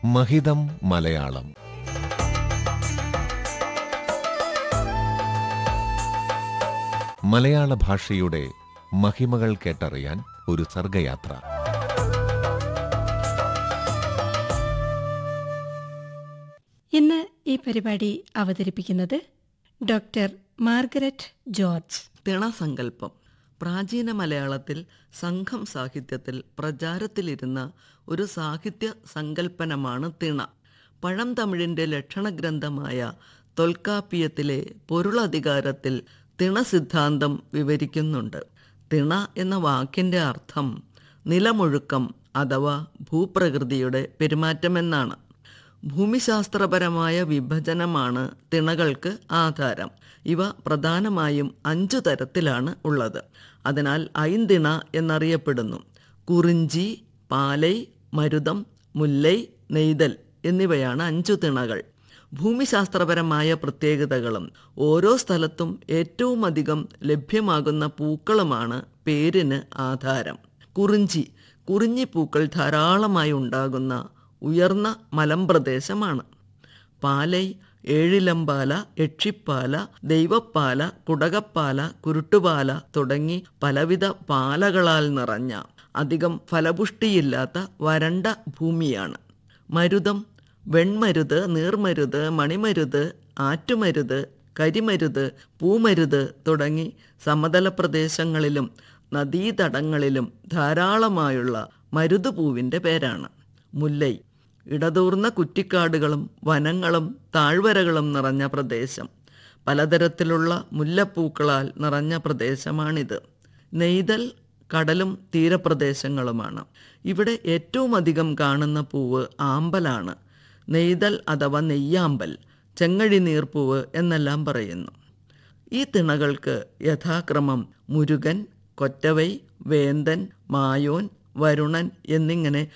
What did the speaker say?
മഹിതം മലയാളം മലയാള ഭാഷയുടെ മഹിമകൾ കേട്ടറിയാൻ ഒരു സർഗയാത്ര ഇന്ന് ഈ പരിപാടി അവതരിപ്പിക്കുന്നത് ഡോക്ടർ മാർഗരറ്റ് ജോർജ് തിണസങ്കല്പം പ്രാചീന മലയാളത്തിൽ സംഘം സാഹിത്യത്തിൽ പ്രചാരത്തിലിരുന്ന ഒരു സാഹിത്യ സങ്കല്പനമാണ് തിണ പഴം തമിഴിൻ്റെ ലക്ഷണഗ്രന്ഥമായ തൊൽക്കാപ്പിയത്തിലെ പൊരുളധികാരത്തിൽ തിണ സിദ്ധാന്തം വിവരിക്കുന്നുണ്ട് തിണ എന്ന വാക്കിൻ്റെ അർത്ഥം നിലമൊഴുക്കം അഥവാ ഭൂപ്രകൃതിയുടെ പെരുമാറ്റമെന്നാണ് ഭൂമിശാസ്ത്രപരമായ വിഭജനമാണ് തിണകൾക്ക് ആധാരം ഇവ പ്രധാനമായും അഞ്ചു തരത്തിലാണ് ഉള്ളത് അതിനാൽ ഐന്തിണ എന്നറിയപ്പെടുന്നു കുറിഞ്ചി പാലൈ മരുതം മുല്ലൈ നെയ്തൽ എന്നിവയാണ് അഞ്ചു തിണകൾ ഭൂമിശാസ്ത്രപരമായ പ്രത്യേകതകളും ഓരോ സ്ഥലത്തും ഏറ്റവും അധികം ലഭ്യമാകുന്ന പൂക്കളുമാണ് പേരിന് ആധാരം കുറിഞ്ചി കുറിഞ്ഞിപ്പൂക്കൾ ധാരാളമായി ഉണ്ടാകുന്ന ഉയർന്ന മലമ്പ്രദേശമാണ് പാലൈ ഏഴിലമ്പാല യക്ഷിപ്പാല ദൈവപ്പാല കുടകപ്പാല കുരുട്ടുപാല തുടങ്ങി പലവിധ പാലകളാൽ നിറഞ്ഞ അധികം ഫലപുഷ്ടിയില്ലാത്ത വരണ്ട ഭൂമിയാണ് മരുതം വെൺമരുത് നീർമരുത് മണിമരുത് ആറ്റുമരുത് കരിമരുത് പൂമരുത് തുടങ്ങി സമതല പ്രദേശങ്ങളിലും നദീതടങ്ങളിലും ധാരാളമായുള്ള മരുതുപൂവിൻ്റെ പേരാണ് മുല്ലൈ ഇടതൂർന്ന കുറ്റിക്കാടുകളും വനങ്ങളും താഴ്വരകളും നിറഞ്ഞ പ്രദേശം പലതരത്തിലുള്ള മുല്ലപ്പൂക്കളാൽ നിറഞ്ഞ പ്രദേശമാണിത് നെയ്തൽ കടലും തീരപ്രദേശങ്ങളുമാണ് ഇവിടെ ഏറ്റവും അധികം കാണുന്ന പൂവ് ആമ്പലാണ് നെയ്തൽ അഥവാ നെയ്യാമ്പൽ ചെങ്ങഴി നീർപ്പൂവ് എന്നെല്ലാം പറയുന്നു ഈ തിണകൾക്ക് യഥാക്രമം മുരുകൻ കൊറ്റവൈ വേന്തൻ മായോൻ വരുണൻ എന്നിങ്ങനെ